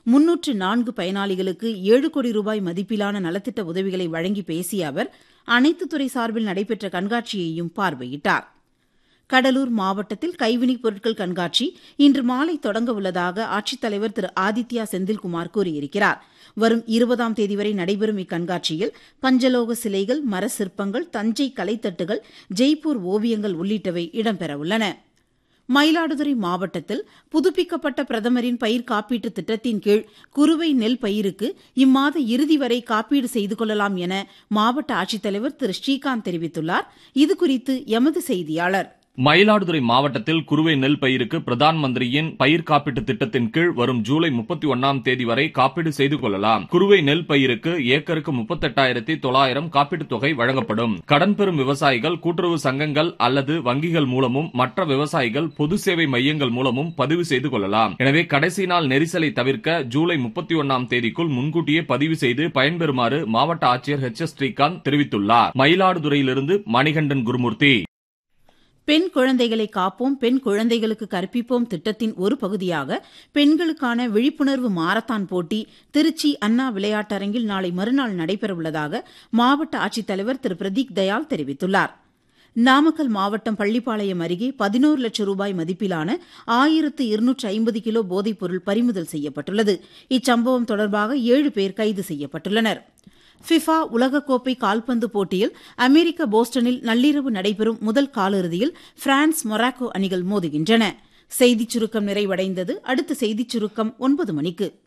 முன்னூற்று நான்கு பயனாளிகளுக்கு ஏழு கோடி ரூபாய் மதிப்பிலான நலத்திட்ட உதவிகளை வழங்கி பேசிய அவர் அனைத்து துறை சார்பில் நடைபெற்ற கண்காட்சியையும் பார்வையிட்டார் கடலூர் மாவட்டத்தில் கைவினைப் பொருட்கள் கண்காட்சி இன்று மாலை தொடங்க உள்ளதாக ஆட்சித்தலைவர் திரு ஆதித்யா செந்தில்குமார் கூறியிருக்கிறார் வரும் இருபதாம் தேதி வரை நடைபெறும் இக்கண்காட்சியில் பஞ்சலோக சிலைகள் மர சிற்பங்கள் தஞ்சை கலைத்தட்டுகள் ஜெய்ப்பூர் ஓவியங்கள் உள்ளிட்டவை இடம்பெறவுள்ளன மயிலாடுதுறை மாவட்டத்தில் புதுப்பிக்கப்பட்ட பிரதமரின் பயிர் காப்பீட்டு திட்டத்தின் கீழ் குறுவை நெல் பயிருக்கு இம்மாத இறுதி வரை காப்பீடு செய்து கொள்ளலாம் என மாவட்ட ஆட்சித்தலைவர் திரு ஸ்ரீகாந்த் தெரிவித்துள்ளார் இதுகுறித்து எமது செய்தியாளர் மயிலாடுதுறை மாவட்டத்தில் குறுவை நெல் பயிருக்கு பிரதான் மந்திரியின் பயிர் காப்பீட்டு திட்டத்தின் கீழ் வரும் ஜூலை முப்பத்தி ஒன்னாம் தேதி வரை காப்பீடு செய்து கொள்ளலாம் குறுவை நெல் பயிருக்கு ஏக்கருக்கு முப்பத்தெட்டாயிரத்தி தொள்ளாயிரம் காப்பீட்டுத் தொகை வழங்கப்படும் கடன் பெறும் விவசாயிகள் கூட்டுறவு சங்கங்கள் அல்லது வங்கிகள் மூலமும் மற்ற விவசாயிகள் பொது சேவை மையங்கள் மூலமும் பதிவு செய்து கொள்ளலாம் எனவே கடைசி நாள் நெரிசலை தவிர்க்க ஜூலை முப்பத்தி ஒன்னாம் தேதிக்குள் முன்கூட்டியே பதிவு செய்து பயன்பெறுமாறு மாவட்ட ஆட்சியர் ஹெச் எஸ் ஸ்ரீகாந்த் தெரிவித்துள்ளார் மயிலாடுதுறையிலிருந்து மணிகண்டன் குருமூர்த்தி பெண் குழந்தைகளை காப்போம் பெண் குழந்தைகளுக்கு கற்பிப்போம் திட்டத்தின் ஒரு பகுதியாக பெண்களுக்கான விழிப்புணர்வு மாரத்தான் போட்டி திருச்சி அண்ணா விளையாட்டரங்கில் நாளை மறுநாள் நடைபெறவுள்ளதாக மாவட்ட ஆட்சித்தலைவர் திரு பிரதீக் தயாள் தெரிவித்துள்ளார் நாமக்கல் மாவட்டம் பள்ளிப்பாளையம் அருகே பதினோரு லட்சம் ரூபாய் மதிப்பிலான ஆயிரத்து இருநூற்று ஐம்பது கிலோ போதைப்பொருள் பறிமுதல் செய்யப்பட்டுள்ளது இச்சம்பவம் தொடர்பாக ஏழு பேர் கைது செய்யப்பட்டுள்ளனா் ஃபிஃபா உலகக்கோப்பை கால்பந்து போட்டியில் அமெரிக்க போஸ்டனில் நள்ளிரவு நடைபெறும் முதல் காலிறுதியில் பிரான்ஸ் மொராக்கோ அணிகள் மோதுகின்றன செய்திச் சுருக்கம் நிறைவடைந்தது அடுத்த செய்திச் சுருக்கம் ஒன்பது மணிக்கு